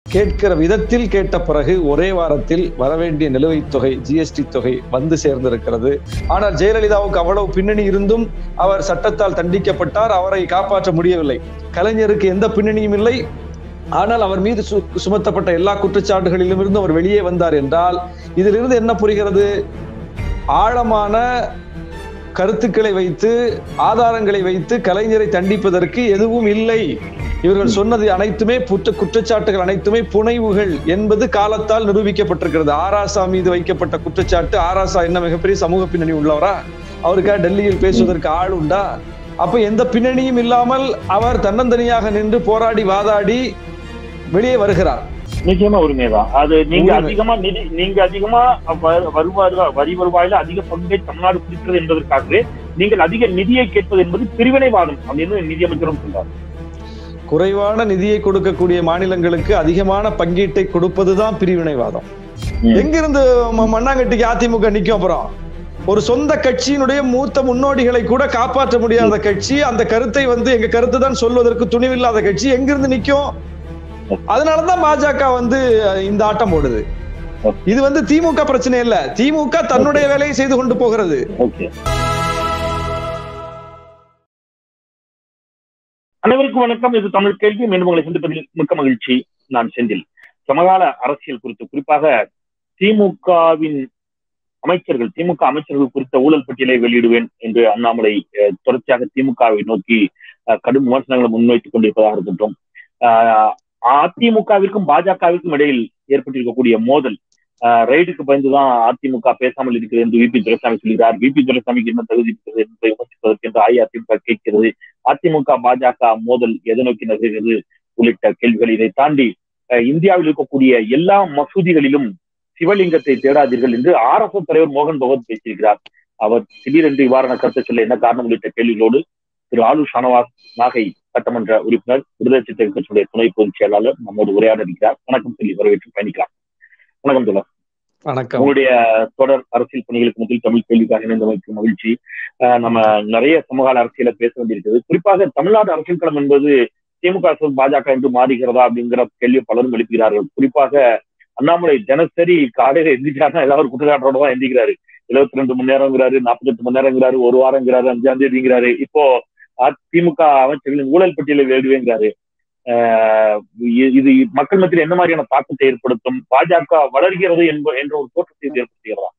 கேட்கிற விதத்தில் கேட்ட பிறகு ஒரே வாரத்தில் வரவேண்டிய நிலுவைத் தொகை ஜிஎஸ்டி தொகை வந்து சேர்ந்திருக்கிறது ஆனால் ஜெயலலிதாவுக்கு அவ்வளவு பின்னணி இருந்தும் அவர் சட்டத்தால் தண்டிக்கப்பட்டார் அவரை காப்பாற்ற முடியவில்லை கலைஞருக்கு எந்த பின்னணியும் இல்லை ஆனால் அவர் மீது சு- சுமத்தப்பட்ட எல்லா குற்றச்சாட்டுகளிலும் இருந்து அவர் வெளியே வந்தார் என்றால் இதிலிருந்து என்ன புரிகிறது ஆழமான கருத்துக்களை வைத்து ஆதாரங்களை வைத்து கலைஞரை தண்டிப்பதற்கு எதுவும் இல்லை இவர்கள் சொன்னது அனைத்துமே புற்ற குற்றச்சாட்டுகள் அனைத்துமே புனைவுகள் என்பது காலத்தால் நிரூபிக்கப்பட்டிருக்கிறது ஆராசா மீது வைக்கப்பட்ட குற்றச்சாட்டு ஆராசா என்ன மிகப்பெரிய சமூக பின்னணி உள்ளவரா அவருக்கா டெல்லியில் பேசுவதற்கு ஆள் உண்டா அப்ப எந்த பின்னணியும் இல்லாமல் அவர் தன்னந்தனியாக நின்று போராடி வாதாடி வெளியே வருகிறார் நிச்சயமா உரிமைதான் அது நீங்க உரிமை. அதிகமா நிதி நீங்க அதிகமா வ- வருவாய் வரி வருவாயில அதிக பங்கை தமிழ்நாடு பிடிக்கிறது என்பதற்காகவே நீங்கள் அதிக நிதியை கேட்பது என்பது பிரிவினைவாதம் அப்படின்னு நிதியமைச்சரும் சொல்றார் குறைவான நிதியை கொடுக்கக்கூடிய மாநிலங்களுக்கு அதிகமான பங்கீட்டை கொடுப்பதுதான் பிரிவினைவாதம் ம். எங்கிருந்து ம- மண்ணாங்கட்டிக்கு அதிமுக நிக்கும் அப்புறம் ஒரு சொந்த கட்சியினுடைய மூத்த முன்னோடிகளை கூட காப்பாற்ற முடியாத கட்சி அந்த கருத்தை வந்து எங்க கருத்து தான் சொல்வதற்கு துணிவில்லாத கட்சி எங்கிருந்து நிக்கும் அதனாலதான் பாஜக வந்து அஹ், இந்த ஆட்டம் போடுது இது வந்து திமுக பிரச்சனை இல்ல திமுக தன்னுடைய வேலையை செய்து கொண்டு போகிறது ஓகே அனைவருக்கும் வணக்கம் இது தமிழ் கேள்வி மீண்டும் உங்களை சந்திப்பதில் மிக்க மகிழ்ச்சி நான் செந்தில் சமகால அரசியல் குறித்து குறிப்பாக திமுகவின் அமைச்சர்கள் திமுக அமைச்சர்கள் குறித்த ஊழல் பட்டியலை வெளியிடுவேன் என்று அண்ணாமலை அஹ், தொடர்ச்சியாக திமுகவை நோக்கி அஹ், கடும் விமர்சனங்களை முன்வைத்துக் கொண்டிருப்பதாக இருக்கட்டும் அஹ், அதிமுகவிற்கும் பாஜகவிற்கும் இடையில் ஏற்பட்டிருக்கக்கூடிய மோதல் ஆஹ் ரைடுக்கு பயந்துதான் அதிமுக பேசாமல் இருக்கிறது என்று விபி துரைசாமி சொல்கிறார் விபி துரைசாமிக்கு என்ன தகுதி இருக்கிறது என்பதை விமர்சிப்பதற்கு என்று அஇஅதிமுக கேட்கிறது அதிமுக பாஜக மோதல் எதை நோக்கி நகர்கிறது உள்ளிட்ட கேள்விகள் இதை தாண்டி ஆஹ் இந்தியாவில் இருக்கக்கூடிய எல்லா மசூதிகளிலும் சிவலிங்கத்தை தேடாதீர்கள் என்று ஆர் எஸ் தலைவர் மோகன் பகவத் பேசியிருக்கிறார் அவர் திடீரென்று இவ்வாறான கருத்தை சொல்ல என்ன காரணம் உள்ளிட்ட கேள்விகளோடு திரு ஆலு ஷானவாஸ் நாகை சட்டமன்ற உறுப்பினர் விடுதலை சிறுத்தைகள் கட்சியுடைய துணை பொதுச் செயலாளர் நம்மோடு உரையாட இருக்கிறார் வணக்கம் சொல்லி வரவேற்று பயணிக்கலாம் வணக்கம் தோழர் வணக்கம் உங்களுடைய தொடர் அரசியல் பணிகளுக்கு முதல் தமிழ் கேள்விக்காக இணைந்தமைக்கு மகிழ்ச்சி அஹ் நம்ம நிறைய சமகால அரசியல பேச வேண்டியிருக்கிறது குறிப்பாக தமிழ்நாடு அரசியல் களம் என்பது திமுக அரசு பாஜக என்று மாறுகிறதா அப்படிங்கிற கேள்வி பலரும் எழுப்புகிறார்கள் குறிப்பாக அண்ணாமலை தினசரி காலையில எந்திரிச்சாருன்னா ஏதாவது ஒரு குற்றச்சாட்டோட தான் எந்திரிக்கிறாரு எழுபத்தி ரெண்டு மணி நேரங்கிறாரு நாற்பத்தெட்டு மணி நேரங்கிறாரு ஒரு வாரங்கிறாரு அஞ்சாம் தேதிங்கிறாரு இப்போ திமுக அமைச்சர்களின் ஊழல் பட்டியலை வெளியிடுவேங்கிறாரு ஆஹ் இ- இது மக்கள் மத்தியில் என்ன மாதிரியான தாக்கத்தை ஏற்படுத்தும் பாஜக வளர்கிறது என்ப என்ற ஒரு தோற்றத்தை இது ஏற்படுத்துகிறதா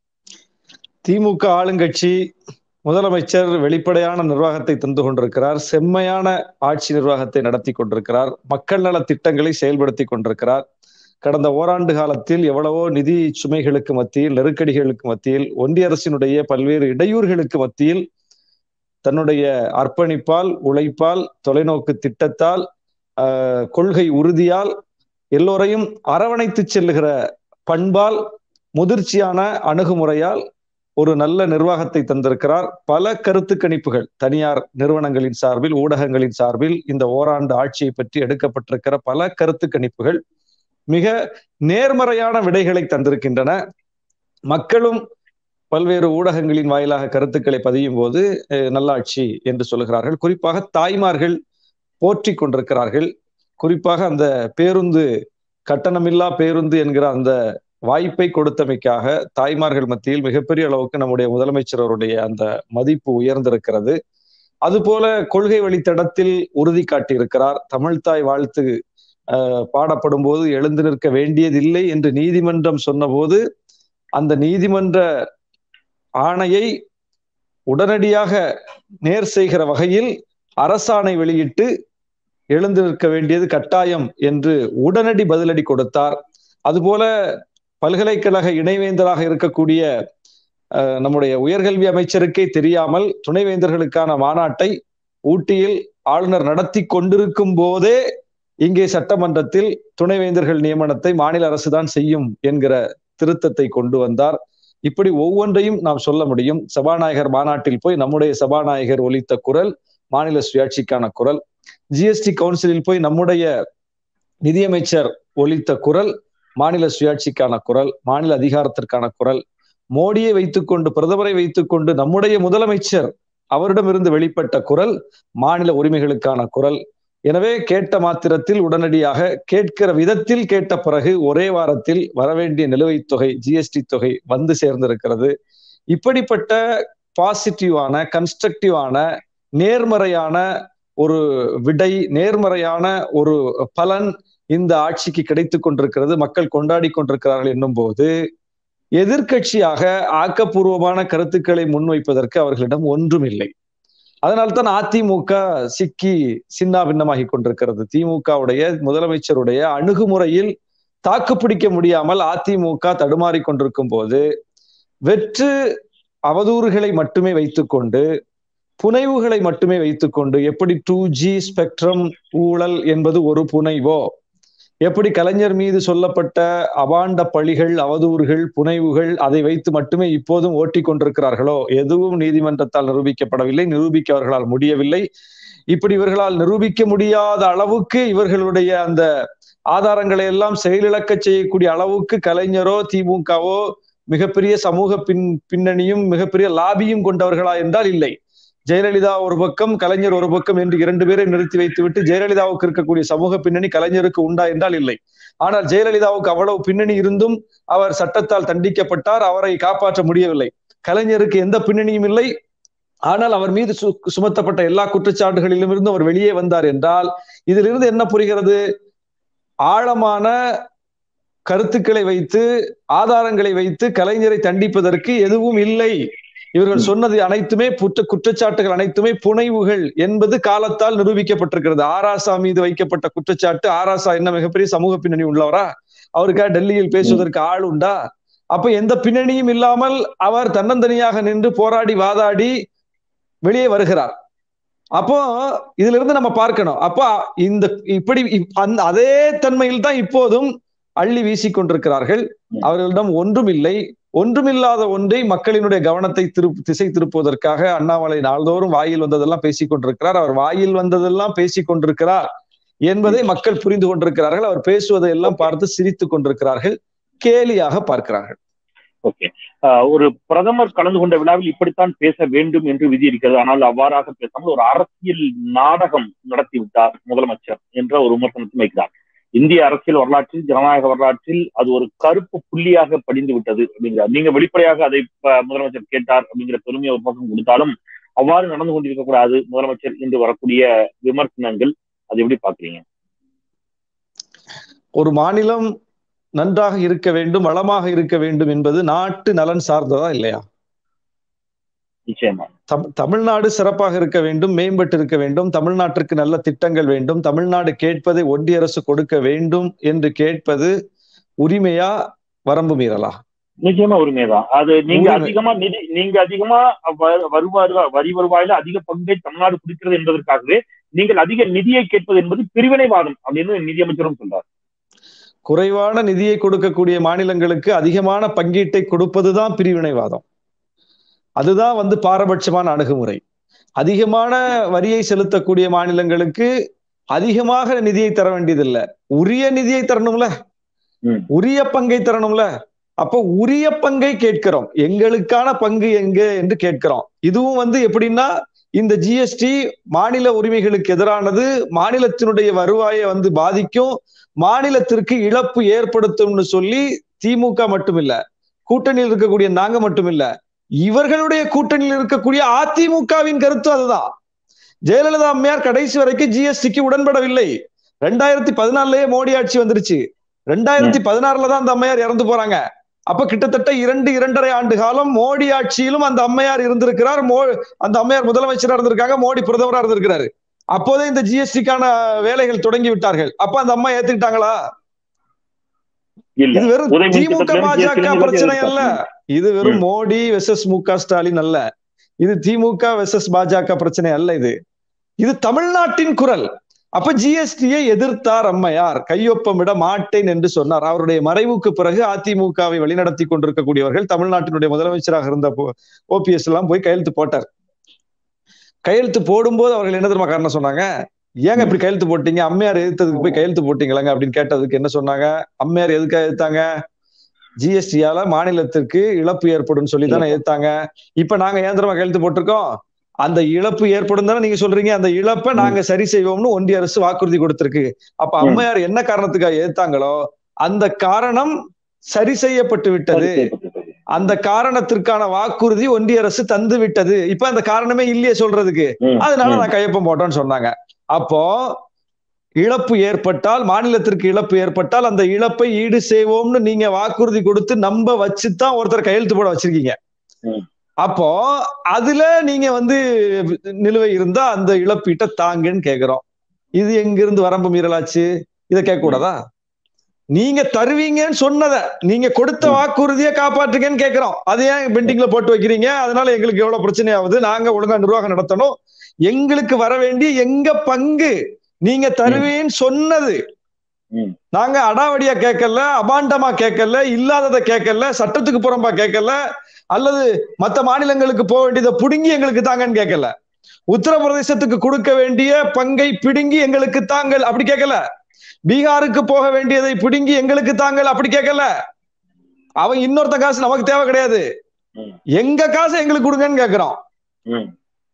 திமுக ஆளுங்கட்சி முதலமைச்சர் வெளிப்படையான நிர்வாகத்தை தந்து கொண்டிருக்கிறார் செம்மையான ஆட்சி நிர்வாகத்தை நடத்தி கொண்டிருக்கிறார் மக்கள் நல திட்டங்களை செயல்படுத்தி கொண்டிருக்கிறார் கடந்த ஓராண்டு காலத்தில் எவ்வளவோ நிதி சுமைகளுக்கு மத்தியில் நெருக்கடிகளுக்கு மத்தியில் ஒன்றிய அரசினுடைய பல்வேறு இடையூறுகளுக்கு மத்தியில் தன்னுடைய அர்ப்பணிப்பால் உழைப்பால் தொலைநோக்கு திட்டத்தால் ஆஹ், கொள்கை உறுதியால் எல்லோரையும் அரவணைத்து செல்லுகிற பண்பால் முதிர்ச்சியான அணுகுமுறையால் ஒரு நல்ல நிர்வாகத்தை தந்திருக்கிறார் பல கருத்து கணிப்புகள் தனியார் நிறுவனங்களின் சார்பில் ஊடகங்களின் சார்பில் இந்த ஓராண்டு ஆட்சியை பற்றி எடுக்கப்பட்டிருக்கிற பல கருத்து கணிப்புகள் மிக நேர்மறையான விடைகளை தந்திருக்கின்றன மக்களும் பல்வேறு ஊடகங்களின் வாயிலாக கருத்துக்களை பதியும் போது அஹ், நல்லாட்சி என்று சொல்லுகிறார்கள் குறிப்பாக தாய்மார்கள் போற்றி கொண்டிருக்கிறார்கள் குறிப்பாக அந்த பேருந்து கட்டணமில்லா பேருந்து என்கிற அந்த வாய்ப்பை கொடுத்தமைக்காக தாய்மார்கள் மத்தியில் மிகப்பெரிய அளவுக்கு நம்முடைய முதலமைச்சர் அவருடைய அந்த மதிப்பு உயர்ந்திருக்கிறது அதுபோல கொள்கை வழித்தடத்தில் உறுதி காட்டியிருக்கிறார் தமிழ்தாய் வாழ்த்து அஹ், பாடப்படும் போது எழுந்து நிற்க வேண்டியதில்லை என்று நீதிமன்றம் சொன்னபோது அந்த நீதிமன்ற ஆணையை உடனடியாக நேர் செய்கிற வகையில் அரசாணை வெளியிட்டு எழுந்து நிற்க வேண்டியது கட்டாயம் என்று உடனடி பதிலடி கொடுத்தார் அதுபோல பல்கலைக்கழக இணைவேந்தராக இருக்கக்கூடிய அஹ், நம்முடைய உயர்கல்வி அமைச்சருக்கே தெரியாமல் துணைவேந்தர்களுக்கான மாநாட்டை ஊட்டியில் ஆளுநர் நடத்தி கொண்டிருக்கும் போதே இங்கே சட்டமன்றத்தில் துணைவேந்தர்கள் நியமனத்தை மாநில அரசுதான் செய்யும் என்கிற திருத்தத்தை கொண்டு வந்தார் இப்படி ஒவ்வொன்றையும் நாம் சொல்ல முடியும் சபாநாயகர் மாநாட்டில் போய் நம்முடைய சபாநாயகர் ஒலித்த குரல் மாநில சுயாட்சிக்கான குரல் ஜிஎஸ்டி கவுன்சிலில் போய் நம்முடைய நிதியமைச்சர் ஒலித்த குரல் மாநில சுயாட்சிக்கான குரல் மாநில அதிகாரத்திற்கான குரல் மோடியை வைத்துக்கொண்டு பிரதமரை வைத்துக்கொண்டு நம்முடைய முதலமைச்சர் அவரிடமிருந்து வெளிப்பட்ட குரல் மாநில உரிமைகளுக்கான குரல் எனவே கேட்ட மாத்திரத்தில் உடனடியாக கேட்கிற விதத்தில் கேட்ட பிறகு ஒரே வாரத்தில் வரவேண்டிய நிலுவைத் தொகை ஜிஎஸ்டி தொகை வந்து சேர்ந்திருக்கிறது இப்படிப்பட்ட பாசிட்டிவான கன்ஸ்ட்ரக்டிவான நேர்மறையான ஒரு விடை நேர்மறையான ஒரு பலன் இந்த ஆட்சிக்கு கிடைத்து கொண்டிருக்கிறது மக்கள் கொண்டாடி கொண்டிருக்கிறார்கள் என்னும் போது எதிர்கட்சியாக ஆக்கப்பூர்வமான கருத்துக்களை முன்வைப்பதற்கு அவர்களிடம் ஒன்றும் இல்லை அதனால்தான் அதிமுக சிக்கி சின்னா பின்னமாகி கொண்டிருக்கிறது திமுகவுடைய முதலமைச்சருடைய அணுகுமுறையில் தாக்குப்பிடிக்க முடியாமல் அதிமுக தடுமாறி கொண்டிருக்கும் போது வெற்று அவதூறுகளை மட்டுமே வைத்துக்கொண்டு புனைவுகளை மட்டுமே வைத்துக்கொண்டு எப்படி டூ ஜி ஸ்பெக்ட்ரம் ஊழல் என்பது ஒரு புனைவோ எப்படி கலைஞர் மீது சொல்லப்பட்ட அபாண்ட பழிகள் அவதூறுகள் புனைவுகள் அதை வைத்து மட்டுமே இப்போதும் ஓட்டி கொண்டிருக்கிறார்களோ எதுவும் நீதிமன்றத்தால் நிரூபிக்கப்படவில்லை நிரூபிக்க அவர்களால் முடியவில்லை இப்படி இவர்களால் நிரூபிக்க முடியாத அளவுக்கு இவர்களுடைய அந்த ஆதாரங்களை எல்லாம் செயலிழக்க செய்யக்கூடிய அளவுக்கு கலைஞரோ திமுகவோ மிகப்பெரிய சமூக பின் பின்னணியும் மிகப்பெரிய லாபியும் கொண்டவர்களா என்றால் இல்லை ஜெயலலிதா ஒரு பக்கம் கலைஞர் ஒரு பக்கம் என்று இரண்டு பேரை நிறுத்தி வைத்துவிட்டு ஜெயலலிதாவுக்கு இருக்கக்கூடிய சமூக பின்னணி கலைஞருக்கு உண்டா என்றால் இல்லை ஆனால் ஜெயலலிதாவுக்கு அவ்வளவு பின்னணி இருந்தும் அவர் சட்டத்தால் தண்டிக்கப்பட்டார் அவரை காப்பாற்ற முடியவில்லை கலைஞருக்கு எந்த பின்னணியும் இல்லை ஆனால் அவர் மீது சுமத்தப்பட்ட எல்லா குற்றச்சாட்டுகளிலும் இருந்து அவர் வெளியே வந்தார் என்றால் இதிலிருந்து என்ன புரிகிறது ஆழமான கருத்துக்களை வைத்து ஆதாரங்களை வைத்து கலைஞரை தண்டிப்பதற்கு எதுவும் இல்லை இவர்கள் சொன்னது அனைத்துமே புற்ற குற்றச்சாட்டுகள் அனைத்துமே புனைவுகள் என்பது காலத்தால் நிரூபிக்கப்பட்டிருக்கிறது ஆராசா மீது வைக்கப்பட்ட குற்றச்சாட்டு ஆராசா என்ன மிகப்பெரிய சமூக பின்னணி உள்ளவரா அவருக்கா டெல்லியில் பேசுவதற்கு ஆள் உண்டா அப்ப எந்த பின்னணியும் இல்லாமல் அவர் தன்னந்தனியாக நின்று போராடி வாதாடி வெளியே வருகிறார் அப்போ இதுல இருந்து நம்ம பார்க்கணும் அப்போ இந்த இப்படி அந்த அதே தன்மையில் தான் இப்போதும் அள்ளி வீசிக் கொண்டிருக்கிறார்கள் அவர்களிடம் ஒன்றும் இல்லை ஒன்றுமில்லாத ஒன்றை மக்களினுடைய கவனத்தை திரு திசை திருப்புவதற்காக அண்ணாமலை நாள்தோறும் வாயில் வந்ததெல்லாம் பேசிக் கொண்டிருக்கிறார் அவர் வாயில் வந்ததெல்லாம் பேசிக் கொண்டிருக்கிறார் என்பதை மக்கள் புரிந்து கொண்டிருக்கிறார்கள் அவர் பேசுவதை எல்லாம் பார்த்து சிரித்துக் கொண்டிருக்கிறார்கள் கேலியாக பார்க்கிறார்கள் ஓகே ஒரு பிரதமர் கலந்து கொண்ட விழாவில் இப்படித்தான் பேச வேண்டும் என்று விதி இருக்கிறது ஆனால் அவ்வாறாக பேசாமல் ஒரு அரசியல் நாடகம் நடத்தி விட்டார் முதலமைச்சர் என்ற ஒரு விமர்சனத்தை வைக்கிறார் இந்திய அரசியல் வரலாற்றில் ஜனநாயக வரலாற்றில் அது ஒரு கருப்பு புள்ளியாக படிந்து விட்டது அப்படிங்கிறார் நீங்க வெளிப்படையாக அதை முதலமைச்சர் கேட்டார் அப்படிங்கிற பெருமையை ஒரு பக்கம் கொடுத்தாலும் அவ்வாறு நடந்து கொண்டிருக்க கூடாது முதலமைச்சர் என்று வரக்கூடிய விமர்சனங்கள் அதை எப்படி பாக்குறீங்க ஒரு மாநிலம் நன்றாக இருக்க வேண்டும் வளமாக இருக்க வேண்டும் என்பது நாட்டு நலன் சார்ந்ததா இல்லையா நிச்சயமா தமிழ்நாடு சிறப்பாக இருக்க வேண்டும் மேம்பட்டு இருக்க வேண்டும் தமிழ்நாட்டிற்கு நல்ல திட்டங்கள் வேண்டும் தமிழ்நாடு கேட்பதை ஒன்றிய அரசு கொடுக்க வேண்டும் என்று கேட்பது உரிமையா வரம்பு மீறலா நிச்சயமா உரிமைதான் அது நீங்க அதிகமா நிதி நீங்க அதிகமா வருவாரு வரி வருவாயில அதிக பங்கை தமிழ்நாடு பிடிக்கிறது என்பதற்காகவே நீங்கள் அதிக நிதியை கேட்பது என்பது பிரிவினைவாதம் அப்படின்னு நிதியமைச்சரும் சொல்றாரு குறைவான நிதியை கொடுக்கக்கூடிய மாநிலங்களுக்கு அதிகமான பங்கீட்டை கொடுப்பதுதான் பிரிவினைவாதம் அதுதான் வந்து பாரபட்சமான அணுகுமுறை அதிகமான வரியை செலுத்தக்கூடிய மாநிலங்களுக்கு அதிகமாக நிதியை தர வேண்டியதில்லை உரிய நிதியை தரணும்ல உரிய பங்கை தரணும்ல அப்போ உரிய பங்கை கேட்கிறோம் எங்களுக்கான பங்கு எங்க என்று கேட்கிறோம் இதுவும் வந்து எப்படின்னா இந்த ஜிஎஸ்டி மாநில உரிமைகளுக்கு எதிரானது மாநிலத்தினுடைய வருவாயை வந்து பாதிக்கும் மாநிலத்திற்கு இழப்பு ஏற்படுத்தும்னு சொல்லி திமுக மட்டுமில்ல கூட்டணியில் இருக்கக்கூடிய நாங்க மட்டுமில்ல இவர்களுடைய கூட்டணியில் இருக்கக்கூடிய அதிமுகவின் கருத்து அதுதான் ஜெயலலிதா அம்மையார் கடைசி வரைக்கும் ஜிஎஸ்டிக்கு உடன்படவில்லை ரெண்டாயிரத்தி பதினாலுலயே மோடி ஆட்சி வந்துருச்சு ரெண்டாயிரத்தி பதினாறுல தான் அந்த அம்மையார் இறந்து போறாங்க அப்ப கிட்டத்தட்ட இரண்டு இரண்டரை ஆண்டு காலம் மோடி ஆட்சியிலும் அந்த அம்மையார் இருந்திருக்கிறார் மோ அந்த அம்மையார் முதலமைச்சரா இருந்திருக்காங்க மோடி பிரதமரா இருந்திருக்கிறாரு அப்போதே இந்த ஜிஎஸ்டிக்கான வேலைகள் தொடங்கி விட்டார்கள் அப்ப அந்த அம்மா ஏத்துக்கிட்டாங்களா இது வெறும் திமுக பாஜக பிரச்சனை அல்ல இது வெறும் மோடி வெசஸ் மு க ஸ்டாலின் அல்ல இது திமுக வெசஸ் பாஜக பிரச்சனை அல்ல இது இது தமிழ்நாட்டின் குரல் அப்ப ஜிஎஸ்டியை எதிர்த்தார் அம்மையார் கையொப்பமிட மாட்டேன் என்று சொன்னார் அவருடைய மறைவுக்கு பிறகு அதிமுகவை வழிநடத்தி கொண்டிருக்கக்கூடியவர்கள் தமிழ்நாட்டினுடைய முதலமைச்சராக இருந்த ஓபிஎஸ் எல்லாம் போய் கையெழுத்து போட்டார் கையெழுத்து போடும்போது அவர்கள் என்ன தெரியுமா காரணம் சொன்னாங்க ஏங்க இப்படி கையெழுத்து போட்டீங்க அம்மையார் எதிர்த்ததுக்கு போய் கையெழுத்து போட்டீங்களாங்க அப்படின்னு கேட்டதுக்கு என்ன சொன்னாங்க அம்மையார் எதுக்காக எதிர்த்தாங்க ஜிஎஸ்டியால மாநிலத்திற்கு இழப்பு ஏற்படும் சொல்லி தானே எதிர்த்தாங்க இப்ப நாங்க ஏந்திரமா கையெழுத்து போட்டிருக்கோம் அந்த இழப்பு ஏற்படும் தானே நீங்க சொல்றீங்க அந்த இழப்பை நாங்க சரி செய்வோம்னு ஒன்றிய அரசு வாக்குறுதி கொடுத்திருக்கு அப்ப ம். அம்மையார் என்ன காரணத்துக்காக எதிர்த்தாங்களோ அந்த காரணம் சரி செய்யப்பட்டு விட்டது அந்த காரணத்திற்கான வாக்குறுதி ஒன்றிய அரசு தந்து விட்டது இப்ப அந்த காரணமே இல்லையே சொல்றதுக்கு ம், அதனால ம், நான் கையொப்பம் போட்டோம்னு சொன்னாங்க அப்போ இழப்பு ஏற்பட்டால் மாநிலத்திற்கு இழப்பு ஏற்பட்டால் அந்த இழப்பை ஈடு செய்வோம்னு நீங்க வாக்குறுதி கொடுத்து நம்ப வச்சுதான் ஒருத்தர் கையெழுத்து போட வச்சிருக்கீங்க ம். அப்போ அதுல நீங்க வந்து நிலுவை இருந்தா அந்த இழப்பீட்டை தாங்கன்னு கேக்குறோம் இது எங்கிருந்து வரம்பு மீறலாச்சு இதை கேட்க கூடாதா நீங்க தருவீங்கன்னு சொன்னத நீங்க கொடுத்த ம். வாக்குறுதியை காப்பாற்றுங்கன்னு கேக்குறோம் அது ஏன் பெண்டிங்ல போட்டு வைக்கிறீங்க அதனால எங்களுக்கு எவ்வளவு பிரச்சனை ஆகுது நாங்க ஒழுங்கா நிர்வாகம் நடத்தணும் எங்களுக்கு வர வேண்டிய எங்க பங்கு நீங்க தருவேன்னு சொன்னது ம். நாங்க அடாவடியா கேட்கல அபாண்டமா கேட்கல இல்லாததை கேட்கல சட்டத்துக்கு புறம்பா கேட்கல அல்லது மத்த மாநிலங்களுக்கு போக வேண்டியதை புடுங்கி எங்களுக்கு தாங்கன்னு கேட்கல உத்தரப்பிரதேசத்துக்கு கொடுக்க வேண்டிய பங்கை பிடுங்கி எங்களுக்கு தாங்கள் அப்படி கேட்கல பீகாருக்கு போக வேண்டியதை பிடுங்கி எங்களுக்கு தாங்கள் அப்படி கேட்கல அவன் இன்னொருத்த காசு நமக்கு தேவை கிடையாது ம். எங்க காசை எங்களுக்கு கொடுங்கன்னு கேக்குறோம் ம்.